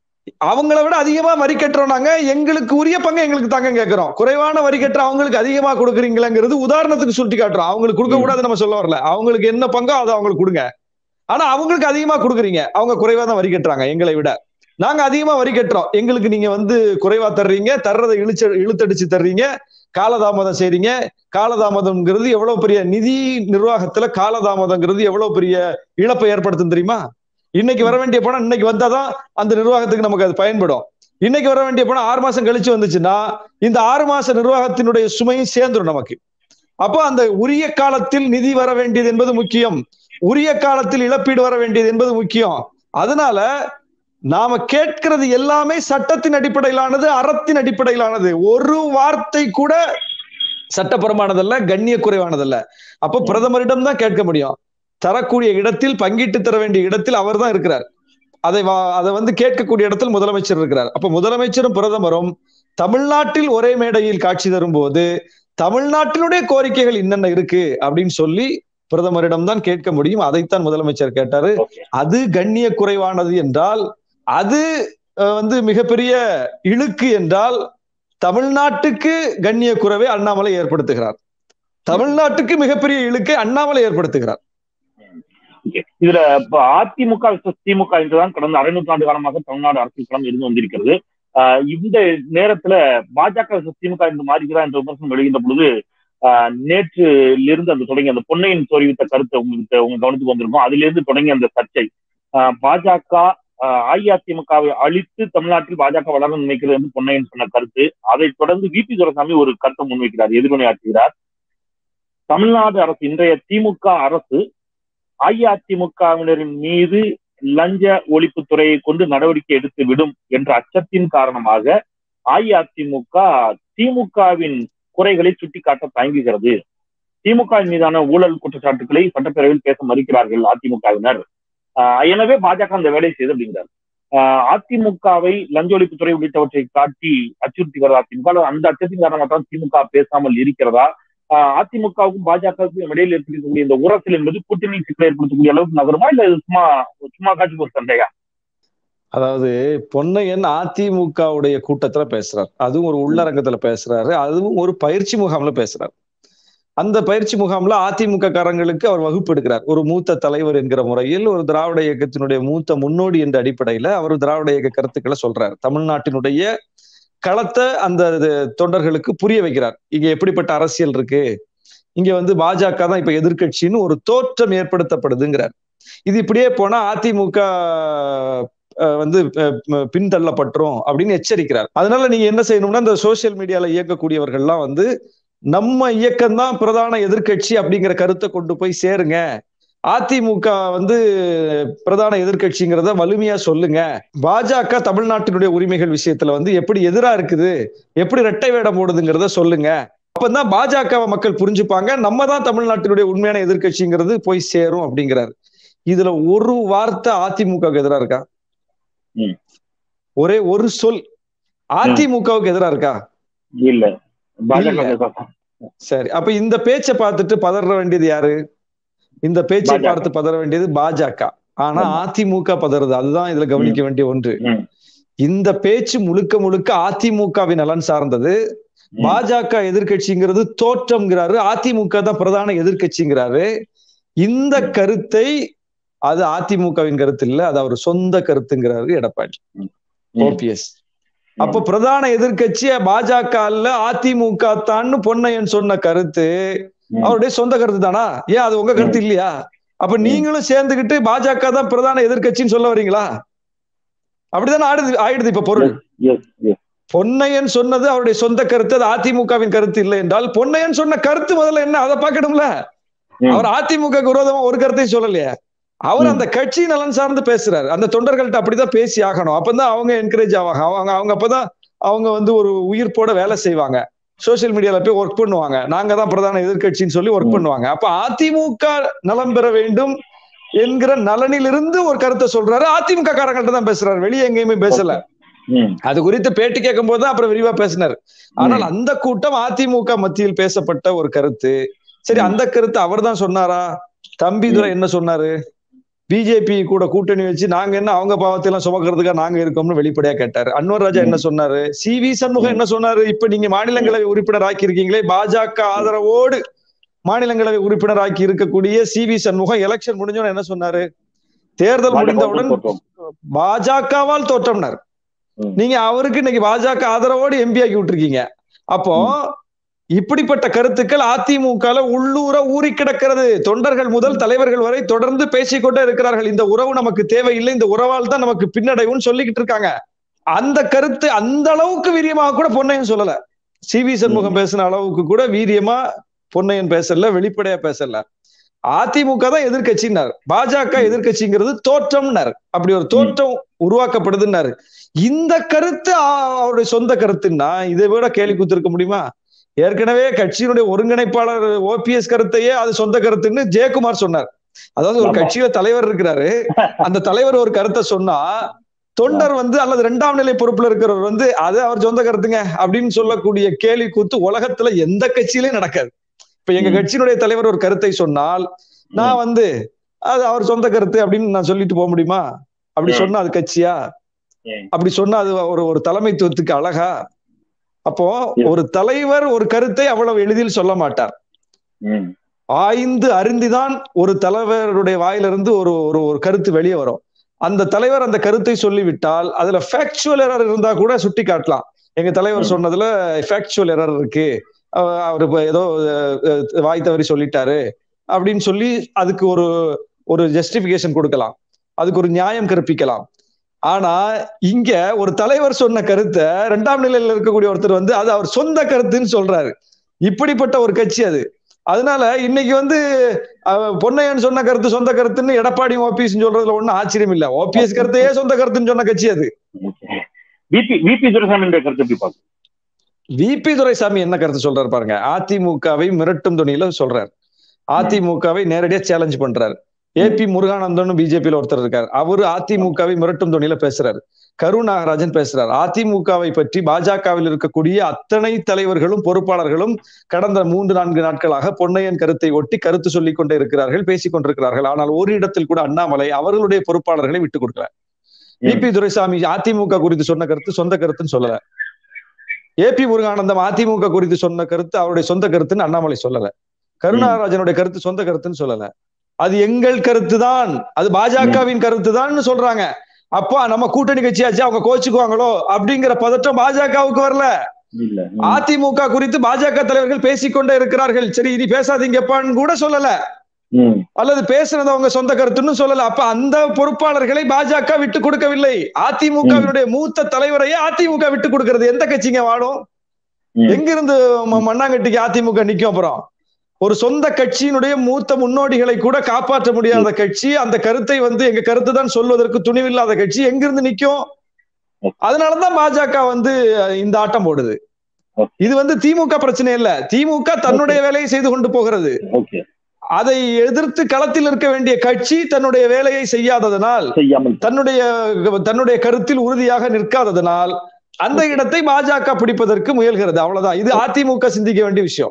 அவங்கள விட அதிகமா வரி கட்டுறோம் நாங்க எங்களுக்கு உரிய பங்கு எங்களுக்கு தாங்க கேட்கிறோம் குறைவான வரி கட்டுற அவங்களுக்கு அதிகமா கொடுக்குறீங்களங்கிறது உதாரணத்துக்கு சுட்டி காட்டுறோம் அவங்களுக்கு கொடுக்க கூடாது நம்ம சொல்ல வரல அவங்களுக்கு என்ன பங்கோ அதை அவங்களுக்கு கொடுங்க ஆனா அவங்களுக்கு அதிகமா கொடுக்குறீங்க அவங்க குறைவா தான் வரி கட்டுறாங்க எங்களை விட நாங்க அதிகமா வரி கட்டுறோம் எங்களுக்கு நீங்க வந்து குறைவா தர்றீங்க தர்றதை இழுச்சு இழுத்தடிச்சு தர்றீங்க காலதாமதம் செய்றீங்க காலதாமதம்ங்கிறது எவ்வளவு பெரிய நிதி நிர்வாகத்துல காலதாமதம்ங்கிறது எவ்வளவு பெரிய இழப்பை ஏற்படுத்தும் தெரியுமா இன்னைக்கு வர வேண்டிய பணம் இன்னைக்கு வந்தாதான் அந்த நிர்வாகத்துக்கு நமக்கு அது பயன்படும் இன்னைக்கு வர வேண்டிய பணம் ஆறு மாசம் கழிச்சு வந்துச்சுன்னா இந்த ஆறு மாச நிர்வாகத்தினுடைய சுமையும் சேர்ந்துடும் நமக்கு அப்போ அந்த உரிய காலத்தில் நிதி வர வேண்டியது என்பது முக்கியம் உரிய காலத்தில் இழப்பீடு வர வேண்டியது என்பது முக்கியம் அதனால நாம கேட்கிறது எல்லாமே சட்டத்தின் அடிப்படையிலானது அறத்தின் அடிப்படையிலானது ஒரு வார்த்தை கூட சட்டபரமானதல்ல கண்ணிய குறைவானதல்ல அப்போ பிரதமரிடம் தான் கேட்க முடியும் தரக்கூடிய இடத்தில் பங்கிட்டு தர வேண்டிய இடத்தில் அவர் தான் இருக்கிறார் அதை வா- அதை வந்து கேட்கக்கூடிய இடத்தில் முதலமைச்சர் இருக்கிறார் அப்ப முதலமைச்சரும் பிரதமரும் தமிழ்நாட்டில் ஒரே மேடையில் காட்சி தரும்போது தமிழ்நாட்டினுடைய கோரிக்கைகள் என்னென்ன இருக்கு அப்படின்னு சொல்லி பிரதமரிடம் தான் கேட்க முடியும் அதைத்தான் முதலமைச்சர் கேட்டாரு ஓகே அது கண்ணிய குறைவானது என்றால் அது அஹ், வந்து மிகப்பெரிய இழுக்கு என்றால் தமிழ்நாட்டுக்கு கண்ணிய குறைவை அண்ணாமலை ஏற்படுத்துகிறார் தமிழ்நாட்டுக்கு மிகப்பெரிய இழுக்கை அண்ணாமலை ஏற்படுத்துகிறார் ஓகே. இதுல இப்ப அதிமுக versus திமுக என்றுதான் கடந்த அரை நூற்றாண்டு காலமாக தமிழ்நாடு அரசியல் களம் இருந்து வந்திருக்கிறது ஆஹ் இந்த நேரத்துல பாஜக versus திமுக என்று மாறுகிறா என்ற விமர்சனம் எழுகின்ற பொழுது ஆஹ் நேற்றிலிருந்து அந்த தொடங்கி அந்த பொன்னையின் தெரிவித்த கருத்தை உங்களுக்கு உங்க கவனத்துக்கு வந்திருக்கும் அதிலிருந்து தொடங்கி அந்த சர்ச்சை ஆஹ் பாஜக ஆஹ் அஇஅதிமுகவை அழித்து தமிழ்நாட்டில் பாஜக வளர நினைக்கிறது என்று பொன்னையன் சொன்ன கருத்து அதைத் தொடர்ந்து வி பி துரைசாமி ஒரு கருத்தை முன்வைக்கிறார் எதிர்வினையாற்றுகிறார் தமிழ்நாடு அரசு இன்றைய திமுக அரசு அஇஅதிமுகவினரின் மீது லஞ்ச ஒழிப்புத்துறையை கொண்டு நடவடிக்கை எடுத்து விடும் என்ற அச்சத்தின் காரணமாக அஇஅதிமுக திமுகவின் குறைகளை சுட்டிக்காட்ட தயங்குகிறது திமுக மீதான ஊழல் குற்றச்சாட்டுகளை சட்டப்பேரவையில் பேச மறுக்கிறார்கள் அதிமுகவினர் ஆஹ் எனவே பாஜக அந்த வேலையை செய்து அப்படிங்கிறார் ஆஹ் அதிமுகவை லஞ்ச ஒழிப்புத்துறை உள்ளிட்டவற்றை காட்டி அச்சுறுத்துகிறது அதிமுக அல்லது அந்த அச்சத்தின் காரணமாக தான் திமுக பேசாமல் இருக்கிறதா ஆஹ் அதிமுகவுக்கும் பாஜகவுக்கும் இடையில் ஏற்படுத்தக்கூடிய இந்த உரசல் என்பது கூட்டணி சிக்கலை ஏற்படுத்தக்கூடிய அளவுக்கு நகருமா இல்ல இது சும்மா சும்மா காட்சி ஒரு சண்டையா அதாவது பொன்னையன் அதிமுகவுடைய கூட்டத்துல பேசுறார் அதுவும் ஒரு உள்ளரங்கத்துல பேசுறாரு அதுவும் ஒரு பயிற்சி முகாம்ல பேசுறார் அந்த பயிற்சி முகாம்ல அதிமுக காரங்களுக்கு அவர் வகுப்பு எடுக்கிறார் ஒரு மூத்த தலைவர் என்கிற முறையில் ஒரு திராவிட இயக்கத்தினுடைய மூத்த முன்னோடி என்ற அடிப்படையில அவர் திராவிட இயக்க கருத்துக்களை சொல்றார் தமிழ்நாட்டினுடைய களத்தை அந்த தொண்டர்களுக்கு புரிய வைக்கிறார் இங்க எப்படிப்பட்ட அரசியல் இருக்கு இங்க வந்து பாஜக தான் இப்ப எதிர்க்கட்சின்னு ஒரு தோற்றம் ஏற்படுத்தப்படுதுங்கிறார் இது இப்படியே போனா அதிமுக அஹ், வந்து அஹ், பின்தள்ளப்பட்டுரும் அப்படின்னு எச்சரிக்கிறார் அதனால நீங்க என்ன செய்யணும்னா இந்த சோசியல் மீடியால இயக்கக்கூடியவர்கள்லாம் வந்து நம்ம இயக்கம் தான் பிரதான எதிர்க்கட்சி அப்படிங்கிற கருத்தை கொண்டு போய் சேருங்க அதிமுக வந்து பிரதான எதிர்க்கட்சிங்கிறத வலிமையா சொல்லுங்க பாஜக தமிழ்நாட்டினுடைய உரிமைகள் விஷயத்துல வந்து எப்படி எதிரா இருக்குது எப்படி ரெட்டை வேடம் போடுதுங்கிறத சொல்லுங்க அப்பதான் பாஜக மக்கள் புரிஞ்சுப்பாங்க நம்ம தான் தமிழ்நாட்டினுடைய உண்மையான எதிர்க்கட்சிங்கிறது போய் சேரும் அப்படிங்கிறாரு இதுல ஒரு வார்த்தை அதிமுகவுக்கு எதிரா இருக்கா ம். ஒரே ஒரு சொல் அதிமுகவுக்கு எதிரா இருக்கா இல்ல பாஜக இல்ல. பேசாதான். சரி அப்ப இந்த பேச்சை பார்த்துட்டு பதற வேண்டியது யாரு இந்த பேச்சை பாஜக. பார்த்து பதற வேண்டியது பாஜக ஆனா ஆமா. அதிமுக பதறது அதுதான் இதுல கவனிக்க வேண்டிய ஒன்று ம். இந்த பேச்சு முழுக்க முழுக்க அதிமுகவின் நலன் சார்ந்தது ம். பாஜக எதிர்க்கட்சிங்கிறது தோற்றம்ங்கிறாரு அதிமுக தான் பிரதான எதிர்க்கட்சிங்கிறாரு இந்த கருத்தை அது அதிமுகவின் கருத்து இல்ல அது அவர் சொந்த கருத்துங்கிறாரு எடப்பாடி ம். ஓபிஎஸ் அப்ப பிரதான எதிர்க்கட்சி பாஜக அல்ல அதிமுக தான்னு பொன்னையன் சொன்ன கருத்து ம். அவருடைய சொந்த கருத்து தானா ஏன் அது உங்க கருத்து இல்லையா அப்ப நீங்களும் சேர்ந்துகிட்டு பாஜக தான் பிரதான எதிர்க்கட்சின்னு சொல்ல வரீங்களா அப்படிதானே ஆடுது ஆயிடுது இப்ப பொருள் Yes, yes. பொன்னையன் சொன்னது அவருடைய சொந்த கருத்து அது அதிமுகவின் கருத்து இல்லை என்றால் பொன்னையன் சொன்ன கருத்து முதல்ல என்ன அதை பார்க்கணும்ல ம். அவர் அதிமுக விரோதமா ஒரு கருத்தையும் சொல்லலையே அவர் ம். அந்த கட்சி நலன் சார்ந்து பேசுறாரு அந்த தொண்டர்கள்ட்ட அப்படிதான் பேசி ஆகணும் அப்பதான் அவங்க என்கரேஜ் ஆவாங்க அவங்க அவங்க அப்பதான் அவங்க வந்து ஒரு உயிர்ப்போட வேலை செய்வாங்க சோசியல் மீடியால போய் ஒர்க் பண்ணுவாங்க நாங்க தான் பிரதான எதிர்க்கட்சின்னு சொல்லி ஒர்க் ம். பண்ணுவாங்க அப்ப அதிமுக நலம் பெற வேண்டும் என்கிற நலனிலிருந்து ஒரு கருத்தை சொல்றாரு அதிமுக காரங்கள்ட்ட தான் பேசுறாரு வெளியே எங்கேயுமே பேசல ம். அது குறித்து பேட்டி கேட்கும் போது தான் அப்புறம் விரிவா பேசினார் ஆனால் ம். அந்த கூட்டம் அதிமுக மத்தியில் பேசப்பட்ட ஒரு கருத்து சரி ம். அந்த கருத்து அவர் தான் சொன்னாரா தம்பிதுரை என்ன சொன்னாரு பிஜேபி கூட கூட்டணி வச்சு நாங்க என்ன அவங்க பாவத்தை எல்லாம் சுமக்கிறதுக்கா நாங்க இருக்கோம்னு வெளிப்படையா கேட்டாரு அன்வர் ராஜா என்ன சொன்னாரு சி வி சண்முகம் என்ன சொன்னாரு இப்ப நீங்க மாநிலங்களவை உறுப்பினர் ஆக்கி இருக்கீங்களே பாஜக ஆதரவோடு மாநிலங்களவை உறுப்பினர் ஆக்கி இருக்கக்கூடிய சி வி சண்முகம் எலெக்ஷன் முடிஞ்சோன்னு என்ன சொன்னாரு தேர்தல் முடிந்தவுடன் தோற்றம். பாஜகவால் தோற்றம்னார் ம். நீங்க அவருக்கு இன்னைக்கு பாஜக ஆதரவோடு எம்பி ஆக்கி விட்டுருக்கீங்க அப்போ இப்படிப்பட்ட கருத்துக்கள் அதிமுக உள்ளூர ஊறி கிடக்கிறது தொண்டர்கள் முதல் தலைவர்கள் வரை தொடர்ந்து பேசிக்கொண்டே இருக்கிறார்கள் இந்த உறவு நமக்கு தேவையில்லை இந்த உறவால் தான் நமக்கு பின்னடைவுன்னு சொல்லிக்கிட்டு இருக்காங்க அந்த கருத்து அந்த அளவுக்கு வீரியமாக கூட பொன்னையன் சொல்லல சி வி சண்முகம் பேசின அளவுக்கு கூட வீரியமா பொன்னையன் பேசல வெளிப்படையா பேசல அதிமுக தான் எதிர்கட்சினார் பாஜக எதிர்கட்சிங்கிறது தோற்றம்னார் அப்படி ஒரு தோற்றம் உருவாக்கப்படுதுன்னாரு இந்த கருத்து ஆ- அவருடைய சொந்த கருத்துன்னா இதை விட கேலி குத்திருக்க முடியுமா ஏற்கனவே கட்சியினுடைய ஒருங்கிணைப்பாளர் ஓபிஎஸ் கருத்தையே அது சொந்த கருத்துன்னு ஜெயக்குமார் சொன்னார் அதாவது ஒரு ஆமா. கட்சியில தலைவர் இருக்கிறாரு அந்த தலைவர் ஒரு கருத்தை சொன்னா தொண்டர் வந்து அல்லது இரண்டாம் நிலை பொறுப்புல இருக்கிறவர் வந்து அது அவர் சொந்த கருத்துங்க அப்படின்னு சொல்லக்கூடிய கேலி கூத்து உலகத்துல எந்த கட்சியிலயும் நடக்காது இப்ப எங்க ம். கட்சியினுடைய தலைவர் ஒரு கருத்தை சொன்னால் நான் வந்து அது அவர் சொந்த கருத்து அப்படின்னு நான் சொல்லிட்டு போக முடியுமா அப்படி ம். சொன்னா அது கட்சியா ம். அப்படி சொன்னா அது ஒரு ஒரு தலைமைத்துவத்துக்கு அழகா அப்போ ம். ஒரு தலைவர் ஒரு கருத்தை அவ்வளவு எளிதில் சொல்ல மாட்டார் ம். ஆய்ந்து அறிந்துதான் ஒரு தலைவருடைய வாயிலிருந்து ஒரு ஒரு ஒரு கருத்து வெளியே வரும் அந்த தலைவர் அந்த கருத்தை சொல்லிவிட்டால் அதுல ஃபேக்சுவல் எரர் இருந்தா கூட சுட்டி காட்டலாம் எங்க தலைவர் ம். சொன்னதுல ஃபேக்சுவல் எரர் இருக்கு அவ- அவர் இப்ப ஏதோ அஹ், அஹ், வாய் தவறி சொல்லிட்டாரு அப்படின்னு சொல்லி அதுக்கு ஒரு ஒரு ஜஸ்டிபிகேஷன் கொடுக்கலாம் அதுக்கு ஒரு நியாயம் கற்பிக்கலாம் ஆனா இங்க ஒரு தலைவர் சொன்ன கருத்தை இரண்டாம் நிலையில இருக்கக்கூடிய ஒருத்தர் வந்து அது அவர் சொந்த கருத்துன்னு சொல்றாரு இப்படிப்பட்ட ஒரு கட்சி அது அதனால இன்னைக்கு வந்து அஹ், பொன்னையன் சொன்ன கருத்து சொந்த கருத்துன்னு எடப்பாடி ஓபிஎஸ் சொல்றதுல ஒண்ணும் ஆச்சரியம் இல்ல ஓபிஎஸ் கருத்தையே சொந்த கருத்துன்னு சொன்ன கட்சி அது விபி விபி துரைசாமி என்ற கருத்து எப்படி பார்க்க விபி துரைசாமி என்ன கருத்து சொல்றாரு பாருங்க அதிமுகவை மிரட்டும் துணியில சொல்றாரு அதிமுகவை நேரடியா சேலஞ்ச் பண்றாரு ஏபி முருகானந்தன் பிஜேபியில ஒருத்தர் இருக்காரு அவரு அதிமுகவை மிரட்டும் துணியில பேசுறாரு கரு நாகராஜன் பேசுறாரு அதிமுகவை பற்றி பாஜகவில் இருக்கக்கூடிய அத்தனை தலைவர்களும் பொறுப்பாளர்களும் கடந்த மூன்று நான்கு நாட்களாக பொன்னையன் கருத்தை ஒட்டி கருத்து சொல்லிக் கொண்டே இருக்கிறார்கள் பேசிக் கொண்டிருக்கிறார்கள் ஆனால் ஒரு இடத்தில் கூட அண்ணாமலை அவர்களுடைய பொறுப்பாளர்களை விட்டுக் கொடுக்கிறார் விபி துரைசாமி அதிமுக குறித்து சொன்ன கருத்து சொந்த கருத்துன்னு சொல்லல ஏபி முருகானந்தம் அதிமுக குறித்து சொன்ன கருத்து அவருடைய சொந்த கருத்துன்னு அண்ணாமலை சொல்லல கருணாராஜனுடைய கருத்து சொந்த கருத்துன்னு சொல்லல அது எங்கள் கருத்து தான் அது பாஜகவின் கருத்து தான் சொல்றாங்க அப்பா நம்ம கூட்டணி கட்சியாச்சு அவங்க கோச்சுக்குவாங்களோ அப்படிங்கிற பதற்றம் பாஜகவுக்கு வரல இல்ல அதிமுக குறித்து பாஜக தலைவர்கள் பேசிக்கொண்டே இருக்கிறார்கள் சரி இனி பேசாதீங்கப்பான்னு கூட சொல்லல ம். அல்லது பேசுனது அவங்க சொந்த கருத்துன்னு சொல்லல அப்ப அந்த பொறுப்பாளர்களை பாஜக விட்டு கொடுக்கவில்லை அதிமுகவினுடைய மூத்த தலைவரையே அதிமுக விட்டு கொடுக்கிறது எந்த கட்சிங்க வாழும் ம். எங்கிருந்து ம- மண்ணாங்கட்டிக்கு அதிமுக நிக்கும் அப்புறம் ஒரு சொந்த கட்சியினுடைய மூத்த முன்னோடிகளை கூட காப்பாற்ற முடியாத கட்சி அந்த கருத்தை வந்து எங்க கருத்து தான் சொல்வதற்கு துணிவில்லாத கட்சி எங்கிருந்து நிக்கும் அதனாலதான் பாஜக வந்து இந்த ஆட்டம் போடுது இது வந்து திமுக பிரச்சனை இல்ல திமுக தன்னுடைய வேலையை செய்து கொண்டு போகிறது ஓகே அதை எதிர்த்து களத்தில் இருக்க வேண்டிய கட்சி தன்னுடைய வேலையை செய்யாததனால் செய்யாமல் தன்னுடைய தன்னுடைய கருத்தில் உறுதியாக நிற்காததனால் அந்த இடத்தை பாஜக பிடிப்பதற்கு முயல்கிறது அவ்வளவுதான் இது அதிமுக சிந்திக்க வேண்டிய விஷயம்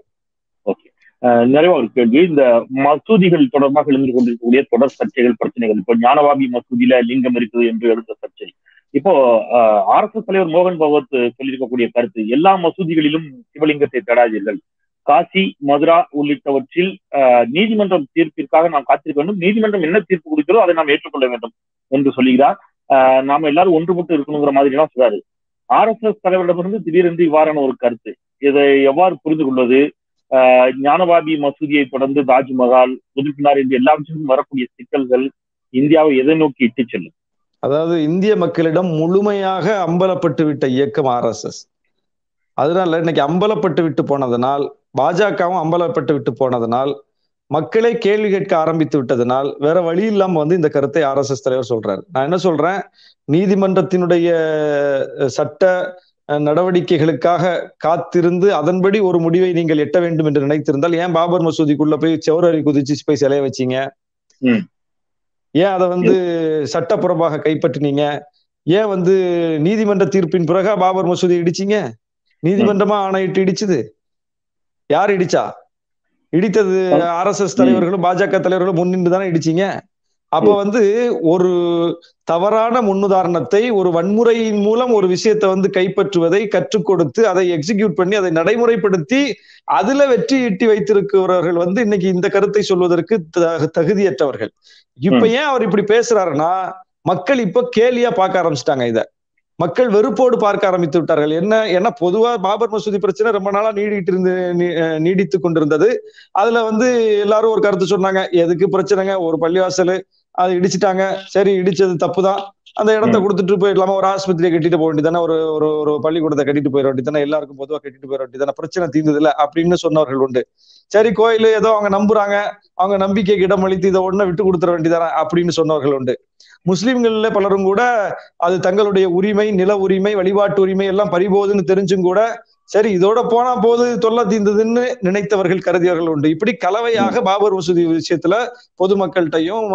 அஹ், நிறைவா ஒரு கேள்வி இந்த மசூதிகள் தொடர்பாக எழுந்து கொண்டிருக்கக்கூடிய தொடர் சர்ச்சைகள் பிரச்சனைகள் இப்போ ஞானவாபி மசூதியில லிங்கம் இருக்குது என்று எழுந்த சர்ச்சை இப்போ ஆர் எஸ் எஸ் தலைவர் மோகன் பகவத் சொல்லியிருக்கக்கூடிய கருத்து எல்லா மசூதிகளிலும் சிவலிங்கத்தை தேடாதீர்கள் காசி மதுரா உள்ளிட்டவற்றில் நீதிமன்றம் தீர்ப்பிற்காக நாம் காத்திருக்க வேண்டும் நீதிமன்றம் என்ன தீர்ப்பு கொடுக்கிறதோ அதை நாம் ஏற்றுக்கொள்ள வேண்டும் என்று சொல்லுகிறார் நாம எல்லாரும் ஒன்றுபட்டு இருக்கணுங்கிற மாதிரி எல்லாம் சொல்றாரு ஆர் எஸ் எஸ் தலைவரிடமிருந்து திடீரென்று இவ்வாறான ஒரு கருத்து இதை எவ்வாறு புரிந்து கொள்வது ஞானவாபி மசூதியை தொடர்ந்து தாஜ்மஹால் குதுப்மினார் என்று எல்லாவற்றிலும் வரக்கூடிய சிக்கல்கள் இந்தியாவை எதை நோக்கி இட்டு செல்லும் அதாவது இந்திய மக்களிடம் முழுமையாக அம்பலப்பட்டு விட்ட இயக்கம் ஆர் எஸ் எஸ் அதனால இன்னைக்கு அம்பலப்பட்டு விட்டு போனதனால் பாஜகவும் அம்பலப்பட்டு விட்டு போனதனால் மக்களை கேள்வி கேட்க ஆரம்பித்து விட்டதனால் வேற வழி இல்லாம வந்து இந்த கருத்தை ஆர் எஸ் எஸ் தலைவர் சொல்றாரு நான் என்ன சொல்றேன் நீதிமன்றத்தினுடைய சட்ட நடவடிக்கைகளுக்காக காத்திருந்து அதன்படி ஒரு முடிவை நீங்கள் எட்ட வேண்டும் என்று நினைத்திருந்தால் ஏன் பாபர் மசூதிக்குள்ள போய் செவரறி குதிச்சு போய் சிலைய வச்சீங்க ஏன் அதை வந்து சட்டப்புறமாக கைப்பற்றினீங்க ஏன் வந்து நீதிமன்ற தீர்ப்பின் பிறகு பாபர் மசூதி இடிச்சீங்க நீதிமன்றமா ஆணையிட்டு இடிச்சுது யார் இடிச்சா இடித்தது ஆர் எஸ் எஸ் தலைவர்களும் பாஜக தலைவர்களும் முன்னின்று தானே இடிச்சீங்க அப்ப வந்து ஒரு தவறான முன்னுதாரணத்தை ஒரு வன்முறையின் மூலம் ஒரு விஷயத்தை வந்து கைப்பற்றுவதை கற்றுக் கொடுத்து அதை எக்ஸிக்யூட் பண்ணி அதை நடைமுறைப்படுத்தி அதுல வெற்றி ஈட்டி வைத்திருக்கிறவர்கள் வந்து இன்னைக்கு இந்த கருத்தை சொல்வதற்கு தகுதியற்றவர்கள் இப்ப ஏன் அவர் இப்படி பேசுறாருன்னா மக்கள் இப்ப கேலியா பார்க்க ஆரம்பிச்சிட்டாங்க இத மக்கள் வெறுப்போடு பார்க்க ஆரம்பித்து விட்டார்கள் என்ன ஏன்னா பொதுவா பாபர் மசூதி பிரச்சனை ரொம்ப நாளா நீடிட்டு இருந்து நீடித்து கொண்டிருந்தது அதுல வந்து எல்லாரும் ஒரு கருத்து சொன்னாங்க எதுக்கு பிரச்சனைங்க ஒரு பள்ளிவாசல் அது இடிச்சிட்டாங்க சரி இடிச்சது தப்புதான் அந்த இடத்த கொடுத்துட்டு போயிடலாமா ஒரு ஆஸ்பத்திரியை கட்டிட்டு போக வேண்டியதானே ஒரு ஒரு ஒரு பள்ளிக்கூடத்தை கட்டிட்டு போயிட வேண்டியதானே எல்லாருக்கும் பொதுவாக கட்டிட்டு போயிட வேண்டியதானே பிரச்சனை தீர்ந்தது இல்ல அப்படின்னு சொன்னவர்கள் உண்டு சரி கோயில் ஏதோ அவங்க நம்புறாங்க அவங்க நம்பிக்கைக்கு இடமளித்து இதை உடனே விட்டு கொடுத்துட வேண்டியதானே அப்படின்னு சொன்னவர்கள் உண்டு முஸ்லிம்கள்ல பலரும் கூட அது தங்களுடைய உரிமை நில உரிமை வழிபாட்டு உரிமை எல்லாம் பறிபோகுதுன்னு தெரிஞ்சும் கூட சரி இதோட போனா போது தொல்லை தீர்ந்ததுன்னு நினைத்தவர்கள் கருதியவர்கள் உண்டு இப்படி கலவையாக பாபர் மசூதி விஷயத்துல பொதுமக்கள்கிட்டையும்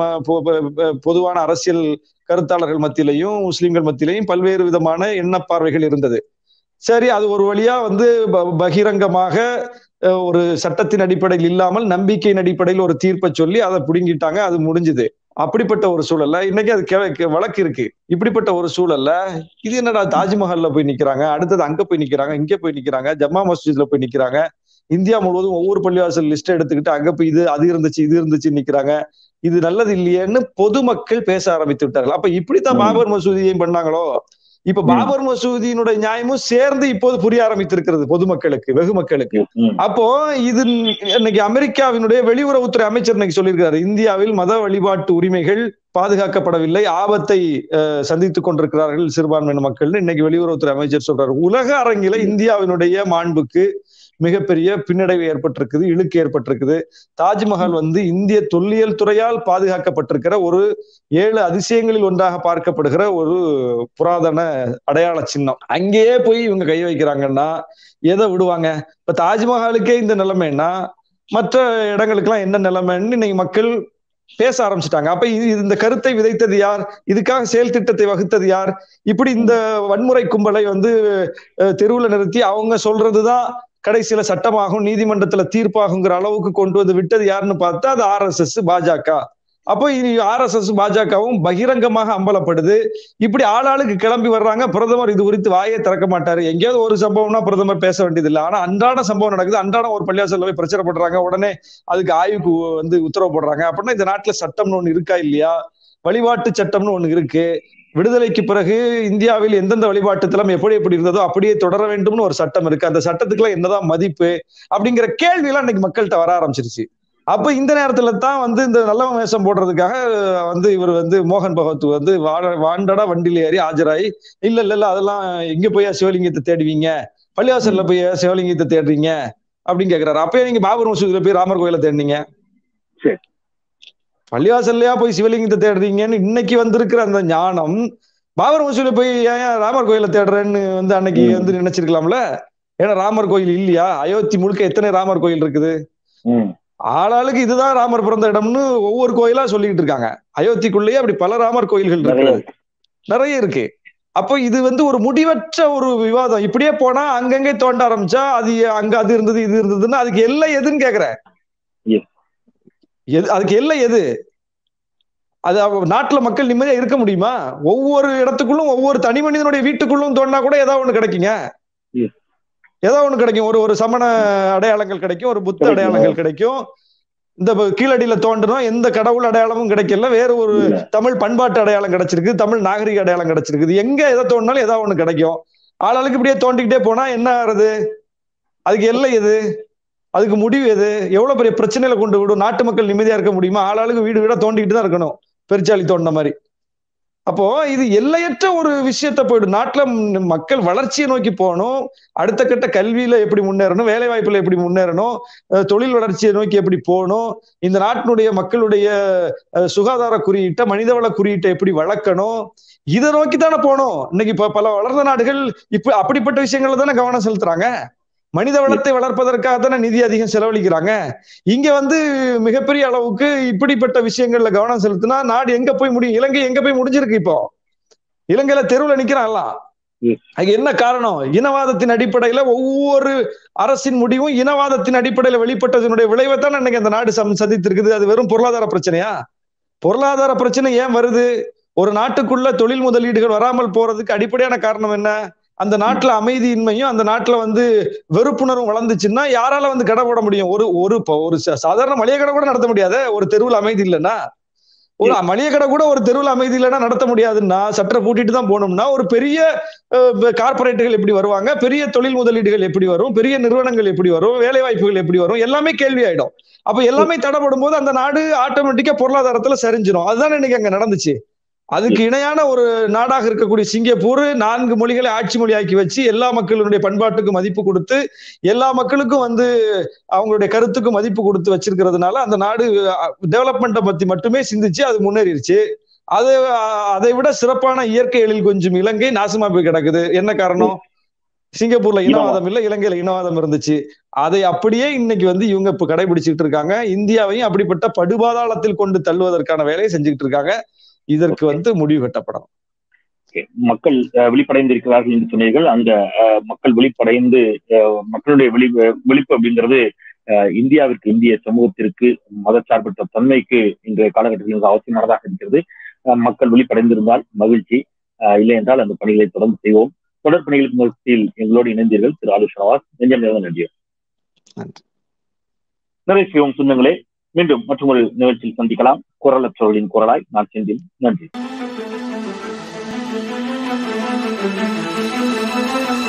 பொதுவான அரசியல் கருத்தாளர்கள் மத்தியிலையும் முஸ்லிம்கள் மத்தியிலையும் பல்வேறு விதமான எண்ண பார்வைகள் இருந்தது சரி அது ஒரு வழியா வந்து பகிரங்கமாக ஒரு சட்டத்தின் அடிப்படையில் இல்லாமல் நம்பிக்கையின் அடிப்படையில் ஒரு தீர்ப்பை சொல்லி அதை புடுங்கிட்டாங்க அது முடிஞ்சுது அப்படிப்பட்ட ஒரு சூழல்ல இன்னைக்கு அது வழக்கு இருக்கு இப்படிப்பட்ட ஒரு சூழல்ல இது என்னடா தாஜ்மஹால்ல போய் நிக்கிறாங்க அடுத்தது அங்க போய் நிக்கிறாங்க இங்க போய் நிக்கிறாங்க ஜம்மா மஸ்ஜித்ல போய் நிக்கிறாங்க இந்தியா முழுவதும் ஒவ்வொரு பள்ளிவாசல் லிஸ்ட் எடுத்துக்கிட்டு அங்க போய் இது அது இருந்துச்சு இது இருந்துச்சு நிக்கிறாங்க இது நல்லது இல்லையேன்னு பொதுமக்கள் பேச ஆரம்பித்து விட்டார்கள் அப்ப இப்படித்தான் பாபர் மசூதியையும் பண்ணாங்களோ இப்ப பாபர் மசூதியினுடைய நியாயமும் சேர்ந்து இப்போது புரிய ஆரம்பித்திருக்கிறது பொதுமக்களுக்கு வெகு மக்களுக்கு அப்போ இது இன்னைக்கு அமெரிக்காவினுடைய வெளியுறவுத்துறை அமைச்சர் இன்னைக்கு சொல்லியிருக்காரு இந்தியாவில் மத வழிபாட்டு உரிமைகள் பாதுகாக்கப்படவில்லை ஆபத்தை சந்தித்துக் கொண்டிருக்கிறார்கள் சிறுபான்மையின மக்கள் இன்னைக்கு வெளியுறவுத்துறை அமைச்சர் சொல்றாரு உலக அரங்கில இந்தியாவினுடைய மாண்புக்கு மிகப்பெரிய பின்னடைவு ஏற்பட்டிருக்குது இழுக்கு ஏற்பட்டிருக்குது தாஜ்மஹால் வந்து இந்திய தொல்லியல் துறையால் பாதுகாக்கப்பட்டிருக்கிற ஒரு ஏழு அதிசயங்களில் ஒன்றாக பார்க்கப்படுகிற ஒரு புராதன அடையாள சின்னம் அங்கேயே போய் இவங்க கை வைக்கிறாங்கன்னா எதை விடுவாங்க இப்ப தாஜ்மஹாலுக்கே இந்த நிலைமைன்னா மற்ற இடங்களுக்கெல்லாம் என்ன நிலைமைன்னு இன்னைக்கு மக்கள் பேச ஆரம்பிச்சிட்டாங்க அப்ப இது இந்த கருத்தை விதைத்தது யார் இதுக்காக செயல் திட்டத்தை வகுத்தது யார் இப்படி இந்த வன்முறை கும்பலை வந்து தெருவுல நிறுத்தி அவங்க சொல்றதுதான் கடைசியில சட்டமாகும் நீதிமன்றத்துல தீர்ப்பாகுங்கிற அளவுக்கு கொண்டு வந்து விட்டது யாருன்னு பார்த்தா அது ஆர் எஸ் எஸ் பாஜக அப்போ இது ஆர் எஸ் எஸ் பாஜகவும் பகிரங்கமாக அம்பலப்படுது இப்படி ஆளாளுக்கு கிளம்பி வர்றாங்க பிரதமர் இது குறித்து வாயே திறக்க மாட்டாரு எங்கேயாவது ஒரு சம்பவம்னா பிரதமர் பேச வேண்டியது இல்லை ஆனா அன்றாட சம்பவம் நடக்குது அன்றாட ஒரு பள்ளியாசல்ல போய் பிரச்சனை பண்றாங்க உடனே அதுக்கு ஆய்வுக்கு வந்து உத்தரவு போடுறாங்க அப்படின்னா இந்த நாட்டுல சட்டம்னு ஒண்ணு இருக்கா இல்லையா வழிபாட்டு சட்டம்னு ஒண்ணு இருக்கு விடுதலைக்கு பிறகு இந்தியாவில் எந்தெந்த வழிபாட்டு தளம் எப்படி எப்படி இருந்ததோ அப்படியே தொடர வேண்டும்னு ஒரு சட்டம் இருக்கு அந்த சட்டத்துக்குலாம் என்னதான் மதிப்பு அப்படிங்கிற கேள்வி எல்லாம் இன்னைக்கு மக்கள்கிட்ட வர ஆரம்பிச்சிருச்சு அப்ப இந்த நேரத்துல தான் வந்து இந்த நல்ல வேஷம் போடுறதுக்காக வந்து இவர் வந்து மோகன் பகவத் வந்து வாண்டடா வண்டியில ஏறி ஆஜராகி இல்ல இல்ல இல்ல அதெல்லாம் எங்க போய் சிவலிங்கத்தை தேடுவீங்க பள்ளிவாசல்ல போய் சிவலிங்கத்தை தேடுறீங்க அப்படின்னு கேக்குறாரு அப்பயே நீங்க பாபர் மசூதியில போய் ராமர் கோயில தேடினீங்க பள்ளிவாசல்லையா போய் சிவலிங்கத்தை தேடுறீங்கன்னு இன்னைக்கு வந்திருக்கிற அந்த ஞானம் பாபர் மசூதியில போய் ஏன் ராமர் கோயில தேடுறேன்னு வந்து அன்னைக்கு வந்து நினைச்சிருக்கலாம்ல ஏன்னா ராமர் கோயில் இல்லையா அயோத்தி முழுக்க எத்தனை ராமர் கோயில் இருக்குது ஆளாளுக்கு இதுதான் ராமர் பிறந்த இடம்னு ஒவ்வொரு கோயிலா சொல்லிட்டு இருக்காங்க அயோத்திக்குள்ளேயே அப்படி பல ராமர் கோயில்கள் இருக்கு நிறைய இருக்கு அப்போ இது வந்து ஒரு முடிவற்ற ஒரு விவாதம் இப்படியே போனா அங்கங்கே தோண்ட ஆரம்பிச்சா அது அங்க அது இருந்தது இது இருந்ததுன்னு அதுக்கு எல்லை எதுன்னு கேக்குறேன் அதுக்கு எல்லை எது அது அவ- நாட்டுல மக்கள் நிம்மதியா இருக்க முடியுமா ஒவ்வொரு இடத்துக்குள்ளும் ஒவ்வொரு தனி மனிதனுடைய வீட்டுக்குள்ளும் தோண்டினா கூட ஏதாவது ஒண்ணு கிடைக்குங்க Yes. ஏதோ ஒண்ணு கிடைக்கும் ஒரு ஒரு சமண அடையாளங்கள் கிடைக்கும் ஒரு புத்த கிடைக்கும். அடையாளங்கள் கிடைக்கும் இந்த ப- கீழடியில தோண்டணும் எந்த கடவுள் அடையாளமும் கிடைக்கல வேற ஒரு இல்ல. தமிழ் பண்பாட்டு அடையாளம் கிடைச்சிருக்கு தமிழ் நாகரிக அடையாளம் கிடைச்சிருக்குது எங்க எதை தோண்டினாலும் ஏதாவது ஒண்ணு கிடைக்கும் ஆளாளுக்கு இப்படியே தோண்டிக்கிட்டே போனா என்ன ஆகுறது அதுக்கு எல்லை எது அதுக்கு முடிவு எது எவ்வளவு பெரிய பிரச்சனையில கொண்டு விடும் நாட்டு மக்கள் நிம்மதியா இருக்க முடியுமா ஆளாளுக்கு வீடு வீடா தோண்டிக்கிட்டு தான் இருக்கணும் பெருச்சாளி தோண்டின மாதிரி அப்போ இது எல்லையற்ற ஒரு விஷயத்த போயிடும் நாட்டுல ம் மக்கள் வளர்ச்சியை நோக்கி போகணும் அடுத்த கட்ட கல்வியில எப்படி முன்னேறணும் வேலை வாய்ப்புல எப்படி முன்னேறணும் அஹ் தொழில் வளர்ச்சியை நோக்கி எப்படி போகணும் இந்த நாட்டினுடைய மக்களுடைய அஹ், சுகாதார குறியீட்டை மனிதவள குறியீட்டை எப்படி வளர்க்கணும் இதை நோக்கி தானே போகணும் இன்னைக்கு இப்ப பல வளர்ந்த நாடுகள் இப்ப அப்படிப்பட்ட விஷயங்கள்ல தானே கவனம் செலுத்துறாங்க மனித வளத்தை வளர்ப்பதற்காக தானே நிதி அதிகம் செலவழிக்கிறாங்க இங்க வந்து மிகப்பெரிய அளவுக்கு இப்படிப்பட்ட விஷயங்கள்ல கவனம் செலுத்தினா நாடு எங்க போய் முடியும் இலங்கை எங்க போய் முடிஞ்சிருக்கு இப்போ இலங்கையில தெருவுல நிக்கிறான்லாம் Yes. அது என்ன காரணம் இனவாதத்தின் அடிப்படையில ஒவ்வொரு அரசின் முடிவும் இனவாதத்தின் அடிப்படையில வெளிப்பட்டதனுடைய விளைவை தான் இன்னைக்கு அந்த நாடு சம் சந்தித்திருக்குது அது வெறும் பொருளாதார பிரச்சனையா பொருளாதார பிரச்சனை ஏன் வருது ஒரு நாட்டுக்குள்ள தொழில் முதலீடுகள் வராமல் போறதுக்கு அடிப்படையான காரணம் என்ன அந்த நாட்டுல அமைதியின்மையும் அந்த நாட்டுல வந்து வெறுப்புணர்வும் வளர்ந்துச்சுன்னா யாரால வந்து கடை போட முடியும் ஒரு ஒரு இப்ப ஒரு சா- சாதாரண மளிகை கடை கூட நடத்த முடியாத ஒரு தெருவில் அமைதி இல்லைன்னா ஒரு மளிகை கடை கூட ஒரு தெருவில் அமைதி இல்லைன்னா நடத்த முடியாதுன்னா சட்டை பூட்டிட்டு தான் போகணும்னா ஒரு பெரிய கார்பரேட்டுகள் எப்படி வருவாங்க பெரிய தொழில் முதலீடுகள் எப்படி வரும் பெரிய நிறுவனங்கள் எப்படி வரும் வேலை வாய்ப்புகள் எப்படி வரும் எல்லாமே கேள்வி ஆயிடும் அப்ப எல்லாமே தடைப்படும் போது அந்த நாடு ஆட்டோமேட்டிக்கா பொருளாதாரத்துல சரிஞ்சிடும் அதுதான் இன்னைக்கு அங்க நடந்துச்சு அதுக்கு இணையான ஒரு நாடாக இருக்கக்கூடிய சிங்கப்பூர் நான்கு மொழிகளை ஆட்சி மொழியாக்கி வச்சு எல்லா மக்களுடைய பண்பாட்டுக்கும் மதிப்பு கொடுத்து எல்லா மக்களுக்கும் வந்து அவங்களுடைய கருத்துக்கு மதிப்பு கொடுத்து வச்சிருக்கிறதுனால அந்த நாடு டெவலப்மெண்ட்டை பத்தி மட்டுமே சிந்திச்சு அது முன்னேறிடுச்சு அது அஹ், அதை விட சிறப்பான இயற்கை எழில் கொஞ்சம் இலங்கை நாசமா போய் கிடக்குது என்ன காரணம் சிங்கப்பூர்ல இனவாதம் இல்ல இலங்கையில இனவாதம் இருந்துச்சு அதை அப்படியே இன்னைக்கு வந்து இவங்க இப்ப கடைபிடிச்சிட்டு இருக்காங்க இந்தியாவையும் அப்படிப்பட்ட படுபாதாளத்தில் கொண்டு தள்ளுவதற்கான வேலையை செஞ்சுக்கிட்டு இருக்காங்க இதற்கு வந்து முடிவு கட்டப்படணும் Okay. மக்கள் அஹ், விழிப்படைந்திருக்கிறார்கள் என்று சொன்னீர்கள் அந்த அஹ், மக்கள் விழிப்படைந்து அஹ், மக்களுடைய விழி விழிப்பு அப்படிங்கிறது அஹ், இந்தியாவிற்கு இந்திய சமூகத்திற்கு மதச்சார்பற்ற தன்மைக்கு இன்றைய காலகட்டத்தில் மிக அவசியமானதாக இருக்கிறது அஹ், மக்கள் விழிப்படைந்திருந்தால் மகிழ்ச்சி அஹ், இல்லை என்றால் அந்த பணிகளை தொடர்ந்து செய்வோம் தொடர் பணிகளுக்கு மத்தியில் எங்களோடு இணைந்தீர்கள் திரு ஆலு ஷனவாஸ் நெஞ்சம் நிறைந்த நன்றி நன்றி. நிறைய செய்வோம் சொந்தங்களே மீண்டும் மற்றொரு நிகழ்ச்சியில் சந்திக்கலாம் குரலற்றவர்களின் குரலாய் நான் செந்தில் நன்றி